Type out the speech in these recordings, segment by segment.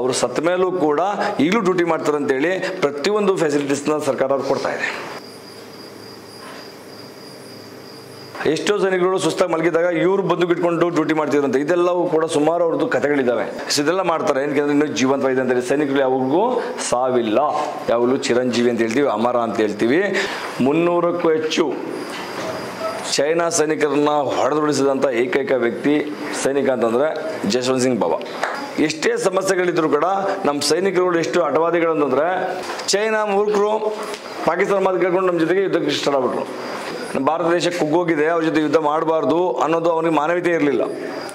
ಅವರು ಸತ್ತ ಮೇಲೂ ಕೂಡ ಈಗಲೂ ಡ್ಯೂಟಿ ಮಾಡ್ತಾರೆ ಅಂತೇಳಿ ಪ್ರತಿಯೊಂದು ಫೆಸಿಲಿಟೀಸ್ನ ಸರ್ಕಾರ ಅವ್ರು ಕೊಡ್ತಾ ಇದೆ ಎಷ್ಟೋ ಸೈನಿಕರು ಸುಸ್ತಾಗಿ ಮಲಗಿದಾಗ ಇವ್ರು ಬಂದು ಇಟ್ಕೊಂಡು ಡ್ಯೂಟಿ ಮಾಡ್ತಿದ್ರಂತೆ ಇದೆಲ್ಲವೂ ಕೂಡ ಸುಮಾರು ಅವ್ರದ್ದು ಕಥೆಗಳಿದ್ದಾವೆ ಸೊ ಇದೆಲ್ಲ ಮಾಡ್ತಾರೆ ಏನಕ್ಕೆ ಇನ್ನೂ ಜೀವಂತವಾಗಿದೆ ಅಂತೇಳಿ ಸೈನಿಕರು ಯಾವಾಗೂ ಸಾವಿಲ್ಲ ಯಾವಾಗಲೂ ಚಿರಂಜೀವಿ ಅಂತ ಹೇಳ್ತೀವಿ ಅಮರ ಅಂತ ಹೇಳ್ತೀವಿ ಮುನ್ನೂರಕ್ಕೂ ಹೆಚ್ಚು ಚೈನಾ ಸೈನಿಕರನ್ನ ಹೊಡೆದುಡಿಸಿದಂಥ ಏಕೈಕ ವ್ಯಕ್ತಿ ಸೈನಿಕ ಅಂತಂದ್ರೆ ಜಸ್ವಂತ್ ಸಿಂಗ್ ಬಾಬಾ ಎಷ್ಟೇ ಸಮಸ್ಯೆಗಳಿದ್ರು ಕೂಡ ನಮ್ಮ ಸೈನಿಕರುಗಳು ಎಷ್ಟು ಅಟವಾದಿಗಳು ಅಂತಂದ್ರೆ ಚೈನಾ ಮೂರ್ಖರು ಪಾಕಿಸ್ತಾನ ಮಾತು ಕೇಳ್ಕೊಂಡು ನಮ್ಮ ಜೊತೆಗೆ ಯುದ್ಧಕ್ಕೆ ಇಷ್ಟಪಟ್ರು ನಮ್ಮ ಭಾರತ ದೇಶ ಕುಗ್ಗೋಗಿದೆ ಅವ್ರ ಜೊತೆ ಯುದ್ಧ ಮಾಡಬಾರ್ದು ಅನ್ನೋದು ಅವನಿಗೆ ಮಾನವೀಯತೆ ಇರಲಿಲ್ಲ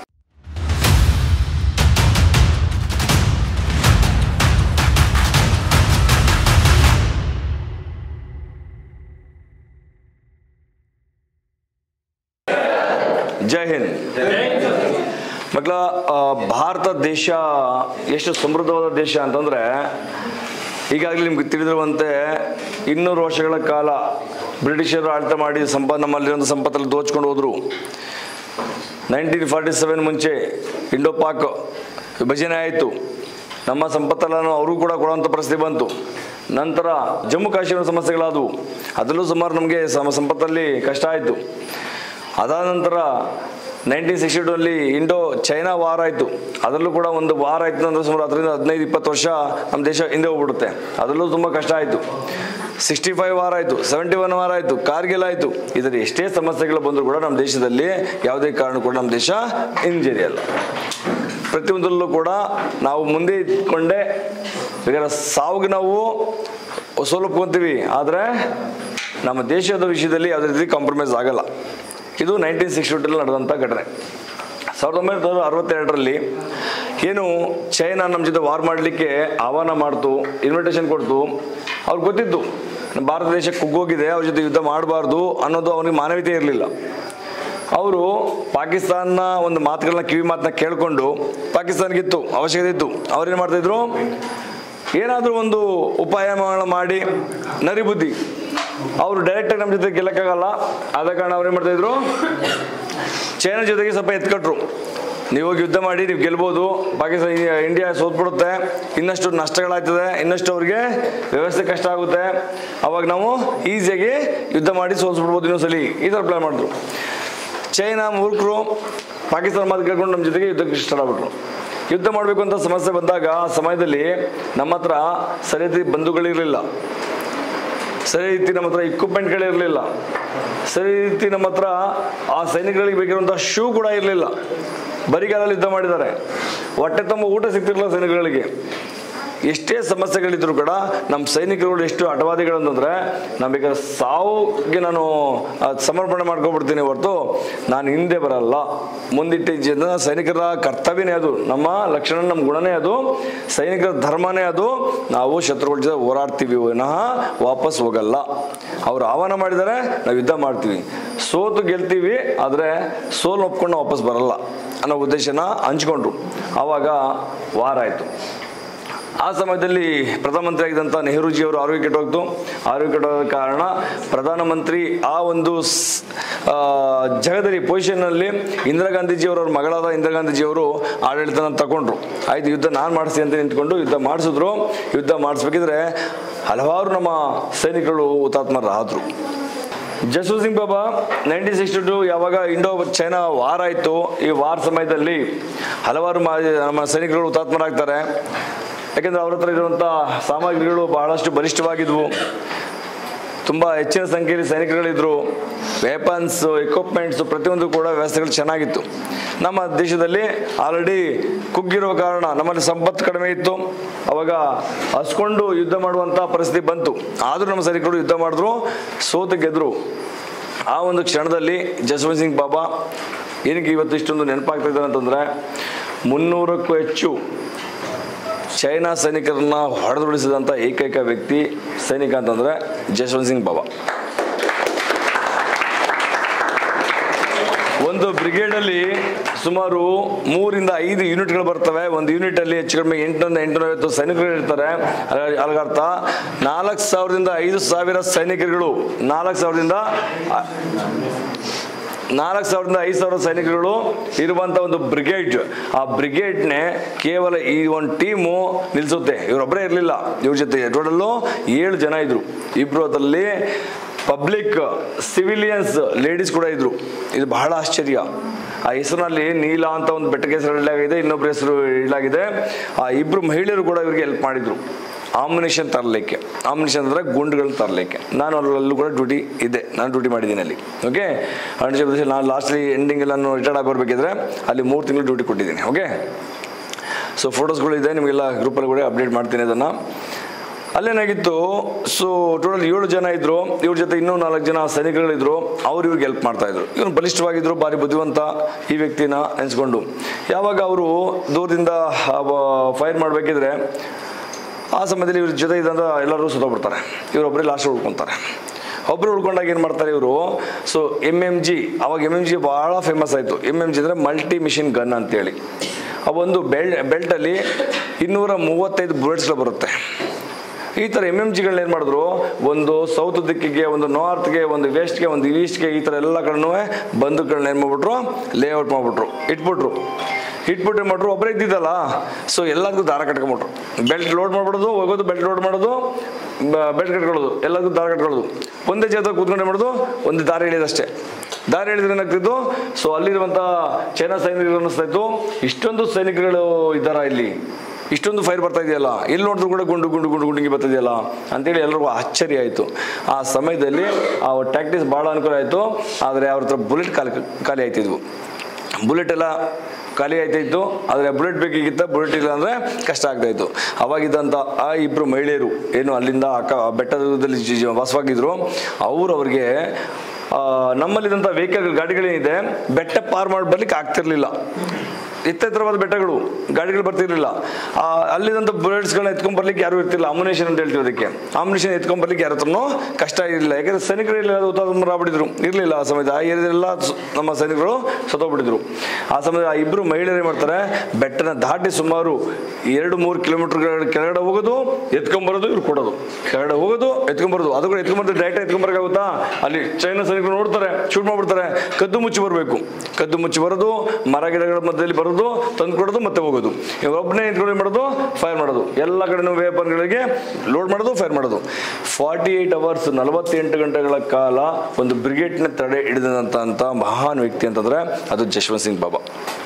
ಜೈ ಹಿಂದ್ ಮಕ್ಕಳ ಆ, ಭಾರತ ದೇಶ ಎಷ್ಟು ಸಮೃದ್ಧವಾದ ದೇಶ ಅಂತಂದ್ರೆ ಈಗಾಗಲೇ ನಿಮ್ಗೆ ತಿಳಿದಿರುವಂತೆ ಇನ್ನೂರು ವರ್ಷಗಳ ಕಾಲ ಬ್ರಿಟಿಷರು ಆಡಳಿತ ಮಾಡಿ ಸಂಪ ನಮ್ಮಲ್ಲಿರುವಂಥ ಸಂಪತ್ತಲ್ಲಿ ದೋಚ್ಕೊಂಡು ಹೋದ್ರು ನೈನ್ಟೀನ್ ಫಾರ್ಟಿ ಸೆವೆನ್ ಮುಂಚೆ ಇಂಡೋ ಪಾಕ್ ವಿಭಜನೆ ಆಯಿತು ನಮ್ಮ ಸಂಪತ್ತೆಲ್ಲನೂ ಅವರು ಕೂಡ ಕೊಡುವಂಥ ಪರಿಸ್ಥಿತಿ ಬಂತು ನಂತರ ಜಮ್ಮು ಕಾಶ್ಮೀರ ಸಮಸ್ಯೆಗಳಾದವು ಅದರಲ್ಲೂ ಸುಮಾರು ನಮಗೆ ಸಮ ಸಂಪತ್ತಲ್ಲಿ ಕಷ್ಟ ಆಯಿತು ಅದಾದ ನಂತರ ನೈನ್ಟೀನ್ ಸಿಕ್ಸ್ಟಿ ಟೂ ಅಲ್ಲಿ ಇಂಡೋ ಚೈನಾ ವಾರ್ ಆಯಿತು ಅದರಲ್ಲೂ ಕೂಡ ಒಂದು ವಾರ ಆಯಿತು ಅಂದ್ರೆ ಸುಮಾರು ಅದರಿಂದ ಹದಿನೈದು ಇಪ್ಪತ್ತು ವರ್ಷ ನಮ್ಮ ದೇಶ ಹಿಂದೆ ಹೋಗ್ಬಿಡುತ್ತೆ ಅದರಲ್ಲೂ ತುಂಬ ಕಷ್ಟ ಆಯಿತು ಸಿಕ್ಸ್ಟಿ ಫೈವ್ ವಾರ ಆಯಿತು ಸೆವೆಂಟಿ ಒನ್ ವಾರ ಆಯಿತು ಕಾರ್ಗಿಲ್ ಆಯಿತು ಇದರ ಎಷ್ಟೇ ಸಮಸ್ಯೆಗಳು ಬಂದರೂ ಕೂಡ ನಮ್ಮ ದೇಶದಲ್ಲಿ ಯಾವುದೇ ಕಾರಣ ಕೂಡ ನಮ್ಮ ದೇಶ ಇಂಜರಿ ಅಲ್ಲ ಪ್ರತಿಯೊಂದರಲ್ಲೂ ಕೂಡ ನಾವು ಮುಂದೆ ಇಟ್ಕೊಂಡೆ ಬೇಕಾದ್ರೆ ಸಾವಿಗೆ ನಾವು ಸೋಲಪ್ಕೊಂತೀವಿ ಆದರೆ ನಮ್ಮ ದೇಶದ ವಿಷಯದಲ್ಲಿ ಯಾವುದೇ ರೀತಿ ಕಾಂಪ್ರಮೈಸ್ ಆಗಲ್ಲ ಇದು ನೈನ್ಟೀನ್ ಸಿಕ್ಸ್ಟಿ ಟೂಲ್ಲಿ ನಡೆದಂಥ ಘಟನೆ ಸಾವಿರದ ಒಂಬೈನೂರ ಅರವತ್ತೆರಡರಲ್ಲಿ ಏನು ಚೈನಾ ನಮ್ಮ ಜೊತೆ ವಾರ್ ಮಾಡಲಿಕ್ಕೆ ಆಹ್ವಾನ ಮಾಡ್ತು ಇನ್ವಿಟೇಷನ್ ಕೊಡ್ತು ಅವ್ರಿಗೆ ಗೊತ್ತಿತ್ತು ನಮ್ಮ ಭಾರತ ದೇಶ ಕುಗ್ಗೋಗಿದೆ ಅವ್ರ ಜೊತೆ ಯುದ್ಧ ಮಾಡಬಾರ್ದು ಅನ್ನೋದು ಅವನಿಗೆ ಮಾನವೀಯತೆ ಇರಲಿಲ್ಲ ಅವರು ಪಾಕಿಸ್ತಾನ ಒಂದು ಮಾತುಗಳನ್ನ ಕಿವಿ ಮಾತನ್ನ ಕೇಳಿಕೊಂಡು ಪಾಕಿಸ್ತಾನ್ಗಿತ್ತು ಅವಶ್ಯಕತೆ ಇತ್ತು ಅವ್ರೇನು ಮಾಡ್ತಾಯಿದ್ರು ಏನಾದರೂ ಒಂದು ಉಪಾಯ ಮಾಡಿ ನರಿ ಬುದ್ಧಿ ಅವರು ಡೈರೆಕ್ಟಾಗಿ ನಮ್ಮ ಜೊತೆ ಗೆಲ್ಲಕ್ಕಾಗಲ್ಲ ಆದ ಕಾರಣ ಅವ್ರು ಏನು ಮಾಡ್ತಾಯಿದ್ರು ಚೈನಾ ಜೊತೆಗೆ ಸ್ವಲ್ಪ ಎತ್ಕಟ್ರು ನೀವು ಹೋಗಿ ಯುದ್ಧ ಮಾಡಿ ನೀವು ಗೆಲ್ಬೋದು ಪಾಕಿಸ್ತಾನ ಈ- ಇಂಡಿಯಾ ಸೋತ್ಬಿಡುತ್ತೆ ಇನ್ನಷ್ಟು ನಷ್ಟಗಳಾಗ್ತದೆ ಇನ್ನಷ್ಟು ಅವ್ರಿಗೆ ವ್ಯವಸ್ಥೆ ಕಷ್ಟ ಆಗುತ್ತೆ ಅವಾಗ ನಾವು ಈಸಿಯಾಗಿ ಯುದ್ಧ ಮಾಡಿ ಸೋಲ್ಸ್ಬಿಡ್ಬೋದು ಇನ್ನೊಂದ್ಸಲಿ ಈ ಥರ ಪ್ಲಾನ್ ಮಾಡಿದ್ರು ಚೈನಾ ಮೂರ್ಖರು ಪಾಕಿಸ್ತಾನ ಮಾತು ಕೇಳ್ಕೊಂಡು ನಮ್ಮ ಜೊತೆಗೆ ಯುದ್ಧಕ್ಕೆ ಇಷ್ಟಪಟ್ರು ಯುದ್ಧ ಮಾಡಬೇಕು ಅಂತ ಸಮಸ್ಯೆ ಬಂದಾಗ ಆ ಸಮಯದಲ್ಲಿ ನಮ್ಮ ಹತ್ರ ಸರಿ ರೀತಿ ಬಂಧುಗಳಿರಲಿಲ್ಲ ಸರಿ ರೀತಿ ನಮ್ಮ ಹತ್ರ ಇಕ್ವಿಪ್ಮೆಂಟ್ಗಳಿರಲಿಲ್ಲ ಸರಿ ರೀತಿ ನಮ್ಮ ಹತ್ರ ಆ ಸೈನಿಕಗಳಿಗೆ ಬೇಕಿರುವಂಥ ಶೂ ಕೂಡ ಇರಲಿಲ್ಲ ಬರಿಗಾಲಲ್ಲಿ ಯುದ್ಧ ಮಾಡಿದ್ದಾರೆ ಹೊಟ್ಟೆ ತುಂಬ ಊಟ ಸಿಗ್ತಿರಲಿಲ್ಲ ಸೈನಿಕಗಳಿಗೆ ಎಷ್ಟೇ ಸಮಸ್ಯೆಗಳಿದ್ರು ಕೂಡ ನಮ್ಮ ಸೈನಿಕರುಗಳು ಎಷ್ಟು ಅಟವಾದಿಗಳು ಅಂತಂದ್ರೆ ನಾನು ಬೇಕಾದ್ರೆ ಸಾವಿಗೆ ನಾನು ಆ, ಸಮರ್ಪಣೆ ಮಾಡ್ಕೊಬಿಡ್ತೀನಿ ಹೊರತು ನಾನು ಹಿಂದೆ ಬರಲ್ಲ ಮುಂದಿಟ್ಟ ಜನ ಸೈನಿಕರ ಕರ್ತವ್ಯನೇ ಅದು ನಮ್ಮ ಲಕ್ಷಣ ನಮ್ಮ ಗುಣನೇ ಅದು ಸೈನಿಕರ ಧರ್ಮನೇ ಅದು ನಾವು ಶತ್ರುಗಳ ಜೊತೆ ಹೋರಾಡ್ತೀವಿ ವಿನಃ ವಾಪಸ್ ಹೋಗಲ್ಲ ಅವ್ರು ಆಹ್ವಾನ ಮಾಡಿದರೆ ನಾವು ಯುದ್ಧ ಮಾಡ್ತೀವಿ ಸೋತು ಗೆಲ್ತೀವಿ ಆದರೆ ಸೋಲು ಒಪ್ಕೊಂಡು ವಾಪಸ್ ಬರಲ್ಲ ಅನ್ನೋ ಉದ್ದೇಶನ ಹಂಚ್ಕೊಂಡ್ರು ಆವಾಗ ವಾರ ಆಯಿತು ಆ ಸಮಯದಲ್ಲಿ ಪ್ರಧಾನಮಂತ್ರಿ ಆಗಿದ್ದಂಥ ನೆಹರೂಜಿ ಅವರು ಆರೋಗ್ಯ ಕೆಟ್ಟೋಗ್ತು ಆರೋಗ್ಯ ಕೆಟ್ಟೋದ ಕಾರಣ ಪ್ರಧಾನಮಂತ್ರಿ ಆ ಒಂದು ಸ್- ಆ, ಜಗದಲ್ಲಿ ಪೊಸಿಷನ್ನಲ್ಲಿ ಇಂದಿರಾ ಗಾಂಧೀಜಿಯವರ ಮಗಳಾದ ಇಂದಿರಾ ಗಾಂಧೀಜಿಯವರು ಆಡಳಿತನ ತಗೊಂಡ್ರು ಆಯ್ತು ಯುದ್ಧ ನಾನು ಮಾಡಿಸ್ತೀನಿ ಅಂತ ನಿಂತ್ಕೊಂಡು ಯುದ್ಧ ಮಾಡಿಸಿದ್ರು ಯುದ್ಧ ಮಾಡಿಸ್ಬೇಕಿದ್ರೆ ಹಲವಾರು ನಮ್ಮ ಸೈನಿಕರು ಹುತಾತ್ಮರಾದರು Jaswant Singh Baba nineteen sixty two ಯಾವಾಗ ಇಂಡೋ ಚೈನಾ ವಾರ್ ಆಯಿತು ಈ ವಾರ್ ಸಮಯದಲ್ಲಿ ಹಲವಾರು ಮಾ- ನಮ್ಮ ಸೈನಿಕರು ಹುತಾತ್ಮರಾಗ್ತಾರೆ ಯಾಕೆಂದ್ರೆ ಅವ್ರ ಹತ್ರ ಇರುವಂಥ ಸಾಮಗ್ರಿಗಳು ಬಹಳಷ್ಟು ಬಲಿಷ್ಠವಾಗಿದ್ವು ತುಂಬ ಹೆಚ್ಚಿನ ಸಂಖ್ಯೆಯಲ್ಲಿ ಸೈನಿಕರುಗಳಿದ್ರು ವೆಪನ್ಸ್ ಎಕ್ವಿಪ್ಮೆಂಟ್ಸ್ ಪ್ರತಿಯೊಂದು ಕೂಡ ವ್ಯವಸ್ಥೆಗಳು ಚೆನ್ನಾಗಿತ್ತು ನಮ್ಮ ದೇಶದಲ್ಲಿ ಆಲ್ರೆಡಿ ಕುಗ್ಗಿರುವ ಕಾರಣ ನಮ್ಮಲ್ಲಿ ಸಂಪತ್ತು ಕಡಿಮೆ ಇತ್ತು ಅವಾಗ ಹಸ್ಕೊಂಡು ಯುದ್ಧ ಮಾಡುವಂಥ ಪರಿಸ್ಥಿತಿ ಬಂತು ಆದರೂ ನಮ್ಮ ಸೈನಿಕರು ಯುದ್ಧ ಮಾಡಿದ್ರು ಸೋತು ಗೆದ್ರು ಆ ಒಂದು ಕ್ಷಣದಲ್ಲಿ ಜಸ್ವಂತ್ ಸಿಂಗ್ ಬಾಬಾ ಏನಕ್ಕೆ ಇವತ್ತು ಇಷ್ಟೊಂದು ನೆನಪಾಗ್ತಾ ಇದ್ದಾರೆ ಅಂತಂದ್ರೆ ಮುನ್ನೂರಕ್ಕೂ ಹೆಚ್ಚು ಚೈನಾ ಸೈನಿಕರನ್ನ ಹೊಡೆದುಡಿಸಿದಂಥ ಏಕೈಕ ವ್ಯಕ್ತಿ ಸೈನಿಕ ಅಂತಂದ್ರೆ ಜಸ್ವಂತ್ ಸಿಂಗ್ ಬಾಬಾ ಒಂದು ಬ್ರಿಗೇಡ್ ಅಲ್ಲಿ ಸುಮಾರು ಮೂರಿಂದ ಐದು ಯೂನಿಟ್ಗಳು ಬರ್ತವೆ ಒಂದು ಯೂನಿಟ್ ಅಲ್ಲಿ ಹೆಚ್ಚು ಕಡಿಮೆ ಎಂಟರಿಂದ ಎಂಟುನೂರೈವತ್ತು ಸೈನಿಕರು ಇರ್ತಾರೆ ಅದ್ರ- ಅರ್ಥ ನಾಲ್ಕು ಸಾವಿರದಿಂದ ಐದು ಸಾವಿರ ಸೈನಿಕರುಗಳು ನಾಲ್ಕು ಸಾವಿರದಿಂದ ನಾಲ್ಕು ಸಾವಿರದಿಂದ ಐದು ಸಾವಿರ ಸೈನಿಕರುಗಳು ಇರುವಂತ ಒಂದು ಬ್ರಿಗೇಡ್ ಆ ಬ್ರಿಗೇಡ್ನೆ ಕೇವಲ ಈ ಒಂದು ಟೀಮು ನಿಲ್ಲಿಸುತ್ತೆ ಇವರೊಬ್ಬರೇ ಇರಲಿಲ್ಲ ಇವ್ರ ಜೊತೆ ಟೋಟಲ್ಲು ಏಳು ಜನ ಇದ್ರು ಇಬ್ರು ಅದರಲ್ಲಿ ಪಬ್ಲಿಕ್ ಸಿವಿಲಿಯನ್ಸ್ ಲೇಡೀಸ್ ಕೂಡ ಇದ್ರು ಇದು ಬಹಳ ಆಶ್ಚರ್ಯ ಆ ಹೆಸರಿನಲ್ಲಿ ನೀಲ ಅಂತ ಒಂದು ಬೆಟ್ಟಕ್ಕೆ ಹೆಸರು ಇಡಲಾಗಿದೆ ಇನ್ನೊಬ್ಬರ ಹೆಸರು ಇಡಲಾಗಿದೆ ಆ ಇಬ್ರು ಮಹಿಳೆಯರು ಕೂಡ ಇವರಿಗೆ ಹೆಲ್ಪ್ ಮಾಡಿದ್ರು ಆಮ್ಯುನೇಷನ್ ತರಲಿಕ್ಕೆ ಆಮ್ಯುನೇಷನ್ ಅಂದರೆ ಗುಂಡುಗಳನ್ನ ತರಲಿಕ್ಕೆ ನಾನು ಅಲ್ಲೂ ಕೂಡ ಡ್ಯೂಟಿ ಇದೆ ನಾನು ಡ್ಯೂಟಿ ಮಾಡಿದ್ದೀನಿ ಅಲ್ಲಿ ಓಕೆ ಅರುಣಾಚಲ ಪ್ರದೇಶ ನಾನು ಲಾಸ್ಟ್ಲಿ ಎಂಡಿಂಗ್ ನಾನು ರಿಟೈರ್ಡ್ ಆಗಿ ಬರ್ಬೇಕಿದ್ರೆ ಅಲ್ಲಿ ಮೂರು ತಿಂಗಳು ಡ್ಯೂಟಿ ಕೊಟ್ಟಿದ್ದೀನಿ ಓಕೆ ಸೊ ಫೋಟೋಸ್ಗಳು ಇದೆ ನಿಮಗೆಲ್ಲ ಗ್ರೂಪಲ್ಲಿ ಕೂಡ ಅಪ್ಡೇಟ್ ಮಾಡ್ತೀನಿ ಅದನ್ನು ಅಲ್ಲೇನಾಗಿತ್ತು ಸೊ ಟೋಟಲ್ ಏಳು ಜನ ಇದ್ರು ಇವ್ರ ಜೊತೆ ಇನ್ನೂ ನಾಲ್ಕು ಜನ ಸೈನಿಕಗಳಿದ್ರು ಅವ್ರು ಇವ್ರಿಗೆ ಹೆಲ್ಪ್ ಮಾಡ್ತಾ ಇದ್ರು ಇವನು ಬಲಿಷ್ಠವಾಗಿದ್ರು ಭಾರಿ ಬುದ್ಧಿವಂತ ಈ ವ್ಯಕ್ತಿನ ನೆನೆಸ್ಕೊಂಡು ಯಾವಾಗ ಅವರು ದೂರದಿಂದ ಫೈರ್ ಮಾಡಬೇಕಿದ್ರೆ ಆ ಸಮಯದಲ್ಲಿ ಇವ್ರ ಜೊತೆ ಇದ್ದಂಥ ಎಲ್ಲರೂ ಸುತ್ತೋಗ್ಬಿಡ್ತಾರೆ ಇವರೊಬ್ಬರೇ ಲಾಸ್ಟ್ ಉಳ್ಕೊತಾರೆ ಒಬ್ಬರು ಉಳ್ಕೊಂಡಾಗ ಏನು ಮಾಡ್ತಾರೆ ಇವರು ಸೊ ಎಮ್ ಎಮ್ ಜಿ ಅವಾಗ ಎಮ್ ಎಮ್ ಜಿ ಭಾಳ ಫೇಮಸ್ ಆಯಿತು ಎಮ್ ಎಮ್ ಜಿ ಅಂದರೆ ಮಲ್ಟಿ ಮಿಷಿನ್ ಗನ್ ಅಂತೇಳಿ ಆ ಒಂದು ಬೆಲ್ ಬೆಲ್ಟಲ್ಲಿ ಇನ್ನೂರ ಮೂವತ್ತೈದು ಬುಲೆಟ್ಸ್ಗಳು ಬರುತ್ತೆ ಈ ಥರ ಎಮ್ ಎಮ್ ಜಿಗಳನ್ನ ಏನು ಮಾಡಿದ್ರು ಒಂದು ಸೌತ್ ದಿಕ್ಕಿಗೆ ಒಂದು ನಾರ್ತ್ಗೆ ಒಂದು ವೆಸ್ಟ್ಗೆ ಒಂದು ಈಸ್ಟ್ಗೆ ಈ ಥರ ಎಲ್ಲ ಕಡೆನೂ ಬಂದೂಕಗಳನ್ನ ಏನು ಮಾಡ್ಬಿಟ್ರು ಲೇಔಟ್ ಮಾಡಿಬಿಟ್ರು ಇಟ್ಬಿಟ್ರು ಇಟ್ಬಿಟ್ಟು ಏನು ಮಾಡ್ರು ಒಬ್ಬರೇ ಇದ್ದಿದ್ದಲ್ಲ ಸೊ ಎಲ್ಲದಕ್ಕೂ ದಾರ ಕಟ್ಕೊಂಬಿಟ್ರು ಬೆಲ್ಟ್ ಲೋಡ್ ಮಾಡ್ಬಿಡೋದು ಹೋಗೋದು ಬೆಲ್ಟ್ ಲೋಡ್ ಮಾಡೋದು ಬೆಲ್ಟ್ ಕಟ್ಕೊಳ್ಳೋದು ಎಲ್ಲದಕ್ಕೂ ದಾರ ಕಟ್ಕೊಳ್ಳೋದು ಒಂದೇ ಜಾಗದಾಗ ಕೂತ್ಕೊಂಡು ಏನು ಮಾಡೋದು ಒಂದು ದಾರಿ ಎಳೆಯೋದಷ್ಟೇ ದಾರಿ ಎಳೆದ್ರೆ ಏನಾಗ್ತಿತ್ತು ಸೊ ಅಲ್ಲಿರುವಂಥ ಚೈನಾ ಸೈನಿಕರು ಅನ್ನಿಸ್ತಾ ಇತ್ತು ಇಷ್ಟೊಂದು ಸೈನಿಕರುಗಳು ಇದ್ದಾರಾ ಇಲ್ಲಿ ಇಷ್ಟೊಂದು ಫೈರ್ ಬರ್ತಾ ಇದೆಯಲ್ಲ ಎಲ್ಲಿ ನೋಡಿದ್ರು ಕೂಡ ಗುಂಡು ಗುಂಡು ಗುಂಡು ಗುಂಡಿಗೆ ಬರ್ತಾ ಇದೆಯಲ್ಲ ಅಂತೇಳಿ ಎಲ್ಲರಿಗೂ ಆಶ್ಚರ್ಯ ಆಯಿತು ಆ ಸಮಯದಲ್ಲಿ ಆ ಟ್ಯಾಕ್ಟಿಸ್ ಭಾಳ ಅನುಕೂಲ ಆಯಿತು ಆದರೆ ಅವ್ರ ಹತ್ರ ಬುಲೆಟ್ ಖಾಲಿ ಖಾಲಿ ಆಯ್ತಿದ್ವು ಬುಲೆಟ್ ಎಲ್ಲ ಖಾಲಿ ಆಯ್ತಾಯಿತ್ತು ಆದರೆ ಬುಲೆಟ್ ಬೇಕಿಗಿತ್ತ ಬುಲೆಟ್ ಇಲ್ಲ ಅಂದರೆ ಕಷ್ಟ ಆಗ್ತಾ ಇತ್ತು ಅವಾಗಿದ್ದಂಥ ಆ ಇಬ್ಬರು ಮಹಿಳೆಯರು ಏನು ಅಲ್ಲಿಂದ ಅಕ್ಕ ಬೆಟ್ಟದಲ್ಲಿ ಜಿ- ಜಿ- ವಾಸವಾಗಿದ್ರು ಅವರು ಅವ್ರಿಗೆ ಆ, ನಮ್ಮಲ್ಲಿದ್ದಂಥ ವೆಹಿಕಲ್ ಗಾಡಿಗಳೇನಿದೆ ಬೆಟ್ಟ ಪಾರ್ ಮಾಡಿ ಬರ್ಲಿಕ್ಕೆ ಆಗ್ತಿರ್ಲಿಲ್ಲ ಎತ್ತೆತ್ತರವಾದ ಬೆಟ್ಟಗಳು ಗಾಡಿಗಳು ಬರ್ತಿರ್ಲಿಲ್ಲ ಆ, ಅಲ್ಲಿದ್ದಂಥ ಬುಲೆಟ್ಸ್ಗಳನ್ನ ಎತ್ಕೊಂಡ್ ಬರ್ಲಿಕ್ಕೆ ಯಾರು ಇರ್ತಿಲ್ಲ ಅಮ್ಯುನೇಷನ್ ಅಂತ ಹೇಳ್ತೀವಿ ಅದಕ್ಕೆ ಅಮ್ಯುನೇಷನ್ ಎತ್ಕೊಂಡ್ ಬರ್ಲಿಕ್ಕೆ ಯಾರ ಹತ್ರನೂ ಕಷ್ಟ ಇರಲಿಲ್ಲ ಯಾಕಂದ್ರೆ ಸೈನಿಕರು ಇಲ್ಲ ಹುತಾತ್ಮರು ಆಗ್ಬಿಟ್ಟಿದ್ರು ಇರಲಿಲ್ಲ ಆ ಸಮಯದ ಆ ಏರಿಯಾದೆಲ್ಲ ಸ- ನಮ್ಮ ಸೈನಿಕರು ಸತ್ತೋಗ್ಬಿಟ್ಟಿದ್ರು ಆ ಸಮಯದ ಆ ಇಬ್ಬರು ಮಹಿಳೆಯರು ಏನ್ ಮಾಡ್ತಾರೆ ಬೆಟ್ಟನ ದಾಟಿ ಸುಮಾರು ಎರಡು ಮೂರು ಕಿಲೋಮೀಟರ್ ಕೆಳಗಡೆ ಹೋಗೋದು ಎತ್ಕೊಂಬರೋದು ಇವ್ರು ಕೊಡೋದು ಕೆಳಗಡೆ ಹೋಗೋದು ಎತ್ಕೊಂಬರೋದು ಅದು ಕೂಡ ಎತ್ಕೊಂಬರೋದು ಡೈರೆಕ್ಟ್ ಎತ್ಕೊಂಬರಕಾಗುತ್ತಾ ಅಲ್ಲಿ ಚೈನಾ ಸೈನಿಕರು ನೋಡ್ತಾರೆ ಶೂಟ್ ಮಾಡ್ಬಿಡ್ತಾರೆ ಕದ್ದು ಮುಚ್ಚಿ ಬರಬೇಕು ಕದ್ದು ಮುಚ್ಚಿ ಬರೋದು ಮರ ಗಿಡಗಳ ಮಧ್ಯದಲ್ಲಿ ಬರೋದು ತಂದು ಕೊಡೋದು ಮತ್ತೆ ಹೋಗೋದು ಒಬ್ಬನೇ ನಿಂತ್ಕೊಂಡು ಏನ್ ಮಾಡೋದು ಫೈರ್ ಮಾಡೋದು ಎಲ್ಲ ಕಡೆನೂ ವೇಪನ್ಗಳಿಗೆ ಲೋಡ್ ಮಾಡೋದು ಫೈರ್ ಮಾಡೋದು ಫಾರ್ಟಿ ಏಟ್ ಅವರ್ಸ್ ನಲವತ್ತೆಂಟು ಗಂಟೆಗಳ ಕಾಲ ಒಂದು ಬ್ರಿಗೇಡ್ನ ತಡೆ ಹಿಡಿದಂತ ಮಹಾನ್ ವ್ಯಕ್ತಿ ಅಂತಂದ್ರೆ ಅದು ಜಶ್ವಂತ್ ಸಿಂಗ್ ಬಾಬಾ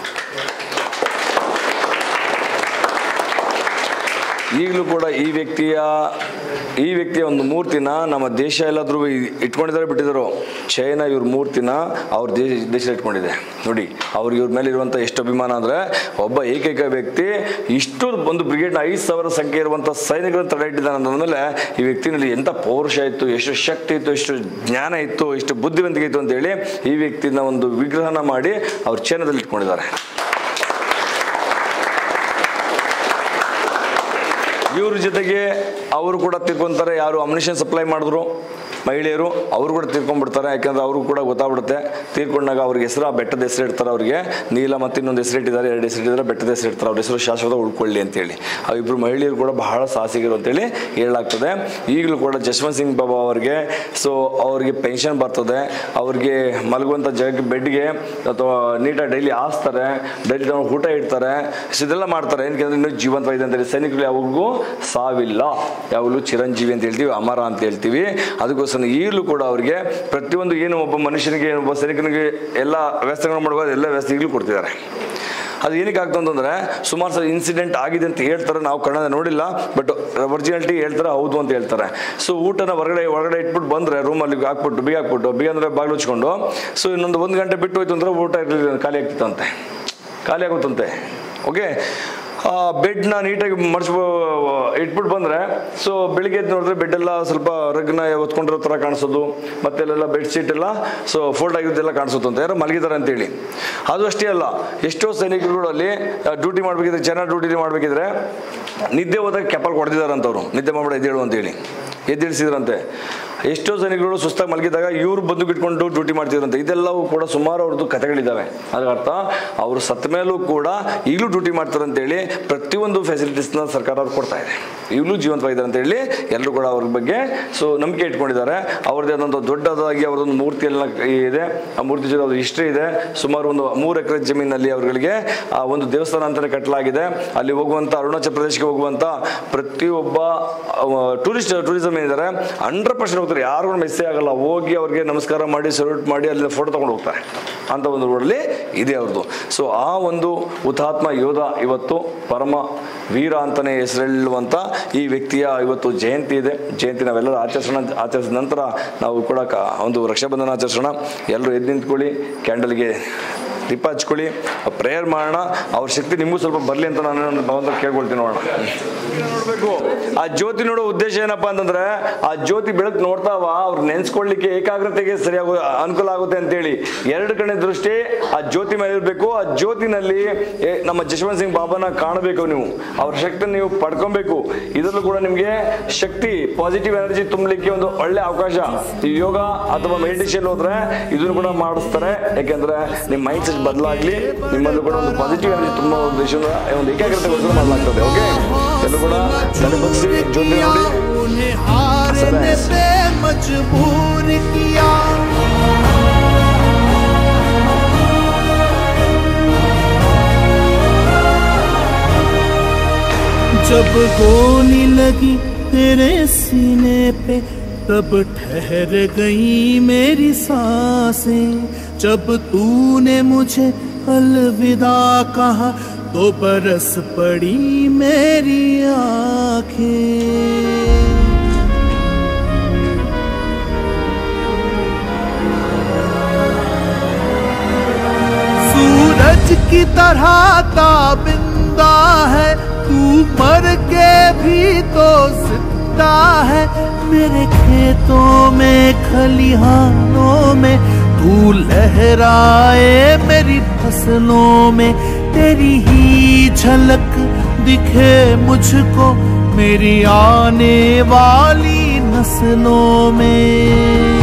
ಈಗಲೂ ಕೂಡ ಈ ವ್ಯಕ್ತಿಯ ಈ ವ್ಯಕ್ತಿಯ ಒಂದು ಮೂರ್ತಿನ ನಮ್ಮ ದೇಶ ಎಲ್ಲಾದ್ರೂ ಇಟ್ಕೊಂಡಿದ್ದಾರೆ ಬಿಟ್ಟಿದ್ದಾರೋ ಚೈನಾ ಇವ್ರ ಮೂರ್ತಿನ ಅವ್ರ ದೇಶ ದೇಶ ಇಟ್ಕೊಂಡಿದೆ ನೋಡಿ ಅವ್ರಿಗೆ ಇವ್ರ ಮೇಲೆ ಇರುವಂಥ ಎಷ್ಟು ಅಭಿಮಾನ ಅಂದರೆ ಒಬ್ಬ ಏಕೈಕ ವ್ಯಕ್ತಿ ಇಷ್ಟು ಒಂದು ಬ್ರಿಗೇಡ್ನ ಐದು ಸಾವಿರ ಸಂಖ್ಯೆ ಇರುವಂಥ ಸೈನಿಕರನ್ನು ತಡೆ ಇಟ್ಟಿದ್ದಾನೆ ಅಂತಂದಮೇಲೆ ಈ ವ್ಯಕ್ತಿನಲ್ಲಿ ಎಂಥ ಪೌರುಷ ಇತ್ತು ಎಷ್ಟು ಶಕ್ತಿ ಇತ್ತು ಎಷ್ಟು ಜ್ಞಾನ ಇತ್ತು ಎಷ್ಟು ಬುದ್ಧಿವಂತಿಕೆ ಇತ್ತು ಅಂತೇಳಿ ಈ ವ್ಯಕ್ತಿನ ಒಂದು ವಿಗ್ರಹನ ಮಾಡಿ ಅವ್ರ ಚೈನಾದಲ್ಲಿ ಇಟ್ಕೊಂಡಿದ್ದಾರೆ ಇವ್ರ ಜೊತೆಗೆ ಅವರು ಕೂಡ ತಿರ್ಕೊಂತಾರೆ ಯಾರು ಅಮ್ಯುನಿಷನ್ ಸಪ್ಲೈ ಮಾಡಿದ್ರು ಮಹಿಳೆಯರು ಅವರು ಕೂಡ ತೀರ್ಕೊಂಡ್ಬಿಡ್ತಾರೆ ಯಾಕಂದ್ರೆ ಅವರು ಕೂಡ ಗೊತ್ತಾಗ್ಬಿಡುತ್ತೆ ತೀರ್ಕೊಂಡಾಗ ಅವ್ರಿಗೆ ಹೆಸರು ಆ ಬೆಟ್ಟದ ಹೆಸರು ಇಡ್ತಾರೆ ಅವರಿಗೆ ನೀಲ ಮತ್ತು ಇನ್ನೊಂದು ಹೆಸರು ಇಟ್ಟಿದ್ದಾರೆ ಎರಡು ಹೆಸರು ಇಟ್ಟಿದ್ದಾರೆ ಬೆಟ್ಟದ ಹೆಸರು ಇಡ್ತಾರೆ ಅವ್ರ ಹೆಸರು ಶಾಶ್ವತ ಉಳ್ಕೊಳ್ಳಿ ಅಂತೇಳಿ ಆ ಇಬ್ಬರು ಮಹಿಳೆಯರು ಕೂಡ ಬಹಳ ಸಾಹಸಿಗರು ಅಂತೇಳಿ ಹೇಳಲಾಗ್ತದೆ ಈಗಲೂ ಕೂಡ ಜಶ್ವಂತ್ ಸಿಂಗ್ ಬಾಬಾ ಅವರಿಗೆ ಸೊ ಅವ್ರಿಗೆ ಪೆನ್ಷನ್ ಬರ್ತದೆ ಅವ್ರಿಗೆ ಮಲಗುವಂಥ ಜಾಗಕ್ಕೆ ಬೆಡ್ಗೆ ಅಥವಾ ನೀಟಾಗಿ ಡೈಲಿ ಹಾಸ್ತಾರೆ ಡೈಲಿ ತಗೊಂಡು ಊಟ ಇಡ್ತಾರೆ ಸೊ ಇದೆಲ್ಲ ಮಾಡ್ತಾರೆ ಏನಕ್ಕೆ ಇನ್ನೂ ಜೀವಂತವಾಗಿದೆ ಅಂತೇಳಿ ಸೈನಿಕರು ಯಾವಾಗೂ ಸಾವಿಲ್ಲ ಯಾವಾಗಲೂ ಚಿರಂಜೀವಿ ಅಂತ ಹೇಳ್ತೀವಿ ಅಮರ ಅಂತ ಹೇಳ್ತೀವಿ ಅದಕ್ಕೋಸ್ಕರ ಈಗಲೂ ಕೂಡ ಅವರಿಗೆ ಪ್ರತಿಯೊಂದು ಏನು ಒಬ್ಬ ಮನುಷ್ಯನಿಗೆ ಒಬ್ಬ ಸೈನಿಕನಿಗೆ ಎಲ್ಲ ವ್ಯವಸ್ಥೆಗಳು ಮಾಡುವಾಗ ಎಲ್ಲ ವ್ಯವಸ್ಥೆ ಈಗಲೂ ಕೊಡ್ತಿದ್ದಾರೆ ಅದು ಏನಕ್ಕೆ ಆಗ್ತದೆ ಅಂತಂದ್ರೆ ಸುಮಾರು ಸಲ ಇನ್ಸಿಡೆಂಟ್ ಆಗಿದೆ ಅಂತ ಹೇಳ್ತಾರೆ ನಾವು ಕನ್ನಡ ನೋಡಿಲ್ಲ ಬಟ್ ಒರಿಜಿನಾಲಿಟಿ ಹೇಳ್ತಾರೆ ಹೌದು ಅಂತ ಹೇಳ್ತಾರೆ ಸೊ ಊಟನ ಹೊರಗಡೆ ಹೊರಗಡೆ ಇಟ್ಬಿಟ್ಟು ಬಂದ್ರೆ ರೂಮಲ್ಲಿ ಹಾಕ್ಬಿಟ್ಟು ಬೀಗ ಹಾಕ್ಬಿಟ್ಟು ಬೀಗ ಅಂದ್ರೆ ಬಾಗಿಲು ಹಚ್ಕೊಂಡು ಸೊ ಇನ್ನೊಂದು ಒಂದು ಗಂಟೆ ಬಿಟ್ಟು ಹೋಯ್ತು ಅಂದ್ರೆ ಊಟ ಇರಲಿಲ್ಲ ಖಾಲಿ ಆಗ್ತಿತ್ತಂತೆ ಖಾಲಿ ಆಗುತ್ತಂತೆ ಓಕೆ ಬೆಡ್ನ ನೀಟಾಗಿ ಮಡ್ಸ್ಬೋ ಇಟ್ಬಿಟ್ಟು ಬಂದರೆ ಸೊ ಬೆಳಿಗ್ಗೆ ಎದ್ದು ನೋಡಿದ್ರೆ ಬೆಡ್ ಎಲ್ಲ ಸ್ವಲ್ಪ ರಗ್ನ ಹೊತ್ಕೊಂಡಿರೋ ಥರ ಕಾಣಿಸೋದು ಮತ್ತೆ ಅಲ್ಲೆಲ್ಲ ಬೆಡ್ಶೀಟ್ ಎಲ್ಲ ಸೊ ಫೋಲ್ಡ್ ಆಗಿದ್ದೆಲ್ಲ ಕಾಣಿಸುತ್ತಂತೆ ಯಾರೋ ಮಲಗಿದ್ದಾರೆ ಅಂತೇಳಿ ಅದು ಅಷ್ಟೇ ಅಲ್ಲ ಎಷ್ಟೋ ಸೈನಿಕರುಗಳು ಅಲ್ಲಿ ಡ್ಯೂಟಿ ಮಾಡಬೇಕಿದ್ರೆ ಜನ ಡ್ಯೂಟಿ ಮಾಡಬೇಕಿದ್ರೆ ನಿದ್ದೆ ಹೋದಾಗ ಕೆಪಲ್ ಕೊಡ್ತಿದಾರಂತವ್ರು ನಿದ್ದೆ ಮಾಡ್ಬೇಡ ಎದ್ದೇಳು ಅಂತೇಳಿ ಎದ್ದೇಳಿಸಿದ್ರಂತೆ ಎಷ್ಟೋ ಸೈನಿಕರು ಸುಸ್ತಾಗಿ ಮಲಗಿದಾಗ ಇವ್ರು ಬಂದು ಇಟ್ಕೊಂಡು ಡ್ಯೂಟಿ ಮಾಡ್ತಿದ್ರಂತೆ ಇದೆಲ್ಲವೂ ಕೂಡ ಸುಮಾರು ಅವ್ರದ್ದು ಕಥೆಗಳಿದ್ದಾವೆ ಅದ್ರ ಅರ್ಥ ಅವರು ಸತ್ತ ಮೇಲೂ ಕೂಡ ಈಗಲೂ ಡ್ಯೂಟಿ ಮಾಡ್ತಾರೆ ಅಂತೇಳಿ ಪ್ರತಿಯೊಂದು ಫೆಸಿಲಿಟೀಸ್ನ ಸರ್ಕಾರ ಅವ್ರು ಕೊಡ್ತಾ ಇದೆ ಈಗಲೂ ಜೀವಂತವಾಗಿದ್ದಾರೆ ಅಂತ ಹೇಳಿ ಎಲ್ಲರೂ ಕೂಡ ಅವ್ರ ಬಗ್ಗೆ ಸೊ ನಂಬಿಕೆ ಇಟ್ಕೊಂಡಿದ್ದಾರೆ ಅವ್ರದ್ದೇ ಆದಂಥ ದೊಡ್ಡದಾಗಿ ಅವ್ರದ್ದೊಂದು ಮೂರ್ತಿ ಎಲ್ಲ ಇದೆ ಆ ಮೂರ್ತಿ ಜೊತೆ ಅವ್ರ ಹಿಸ್ಟ್ರಿ ಇದೆ ಸುಮಾರು ಒಂದು ಮೂರು ಎಕರೆ ಜಮೀನಲ್ಲಿ ಅವರುಗಳಿಗೆ ಆ ಒಂದು ದೇವಸ್ಥಾನ ಅಂತಾನೆ ಕಟ್ಟಲಾಗಿದೆ ಅಲ್ಲಿ ಹೋಗುವಂಥ ಅರುಣಾಚಲ ಪ್ರದೇಶಕ್ಕೆ ಹೋಗುವಂಥ ಪ್ರತಿಯೊಬ್ಬ ಟೂರಿಸ್ಟ್ ಟೂರಿಸಮ್ ಏನಿದ್ದಾರೆ ಹಂಡ್ರೆಡ್ ಪರ್ಸೆಂಟ್ ಹೋಗ್ತಾರೆ ಯಾರು ಕೂಡ ಮಿಸ್ಸೇ ಆಗಲ್ಲ ಹೋಗಿ ಅವ್ರಿಗೆ ನಮಸ್ಕಾರ ಮಾಡಿ ಸಲ್ಯೂಟ್ ಮಾಡಿ ಅಲ್ಲಿ ಫೋಟೋ ತಗೊಂಡು ಹೋಗ್ತಾರೆ ಅಂತ ಒಂದು ರೋಡಲ್ಲಿ ಇದೆ ಅವ್ರದ್ದು ಸೊ ಆ ಒಂದು ಹುತಾತ್ಮ ಯೋಧ ಇವತ್ತು ಪರಮ ವೀರ ಅಂತಲೇ ಹೆಸರೆಳ್ಳುವಂಥ ಈ ವ್ಯಕ್ತಿಯ ಇವತ್ತು ಜಯಂತಿ ಇದೆ ಜಯಂತಿ ನಾವೆಲ್ಲರೂ ಆಚರಿಸೋಣ ಆಚರಿಸಿದ ನಂತರ ನಾವು ಕೂಡ ಕ- ಒಂದು ರಕ್ಷಾಬಂಧನ ಆಚರಿಸೋಣ ಎಲ್ಲರೂ ಎದ್ದು ನಿಂತ್ಕೊಳ್ಳಿ ಕ್ಯಾಂಡಲ್ಗೆ ದೀಪ ಹಚ್ಕೊಳ್ಳಿ ಪ್ರೇಯರ್ ಮಾಡೋಣ ಅವ್ರ ಶಕ್ತಿ ನಿಮಗೂ ಸ್ವಲ್ಪ ಬರಲಿ ಅಂತ ನಾನು ನನ್ನ ಭಗವಂತ ಕೇಳ್ಕೊಳ್ತೀನಿ ನೋಡೋಣ ನೋಡ್ಬೇಕು ಆ ಜ್ಯೋತಿ ನೋಡೋ ಉದ್ದೇಶ ಏನಪ್ಪಾ ಅಂತಂದ್ರೆ ಆ ಜ್ಯೋತಿ ಬೆಳಕು ನೋಡ್ತಾವ ಅವ್ರು ನೆನ್ಸ್ಕೊಳ್ಳಿಕ್ಕೆ ಏಕಾಗ್ರತೆಗೆ ಸರಿಯಾಗ ಅನುಕೂಲ ಆಗುತ್ತೆ ಅಂತೇಳಿ ಎರಡು ಕಡೆ ದೃಷ್ಟಿ ಆ ಜ್ಯೋತಿ ಮೇಲೆ ಇರಬೇಕು ಆ ಜ್ಯೋತಿನಲ್ಲಿ ಏ, ನಮ್ಮ ಜಶವಂತ್ ಸಿಂಗ್ ಬಾಬಾನ ಕಾಣಬೇಕು ನೀವು ಅವ್ರ ಶಕ್ತಿ ನೀವು ಪಡ್ಕೊಬೇಕು ಇದರಲ್ಲೂ ಕೂಡ ನಿಮಗೆ ಶಕ್ತಿ ಪಾಸಿಟಿವ್ ಎನರ್ಜಿ ತುಂಬಲಿಕ್ಕೆ ಒಂದು ಒಳ್ಳೆ ಅವಕಾಶ ಈ ಯೋಗ ಅಥವಾ ಮೆಡಿಟೇಷನ್ ಹೋದ್ರೆ ಇದನ್ನು ಕೂಡ ಮಾಡಿಸ್ತಾರೆ ಯಾಕೆಂದ್ರೆ ನಿಮ್ಮ ಮೈಂಡ್ ಸೆಟ್ ಬದಲಾಗ್ಲಿ ನಿಮ್ಮಲ್ಲೂ ಕೂಡ ಒಂದು ಪಾಸಿಟಿವ್ ಎನರ್ಜಿ ತುಂಬಾ ಉದ್ದೇಶದ ಒಂದು ಏಕಾಗ್ರತೆಗೋಸ್ಕರ ಮಾಡಲಾಗ್ತದೆ ಓಕೆ ಎಲ್ಲರೂ ಕೂಡ ತಲೆ ಬಗ್ಸಿ ಜ್ಯೋತಿ ನೋಡಿ उन्हें हारने पे मजबूर किया जब गोली लगी तेरे सीने पे तब ठहर गई मेरी सांसें जब तूने मुझे अलविदा कहा तो बरस पड़ी मेरी आंखें सूरज की तरह ताबिंदा है तू मर के भी तो जिंदा है मेरे खेतों में खलिहानों में तू लहराए मेरी फसलों में तेरी ही झलक दिखे मुझको मेरी आने वाली नस्लों में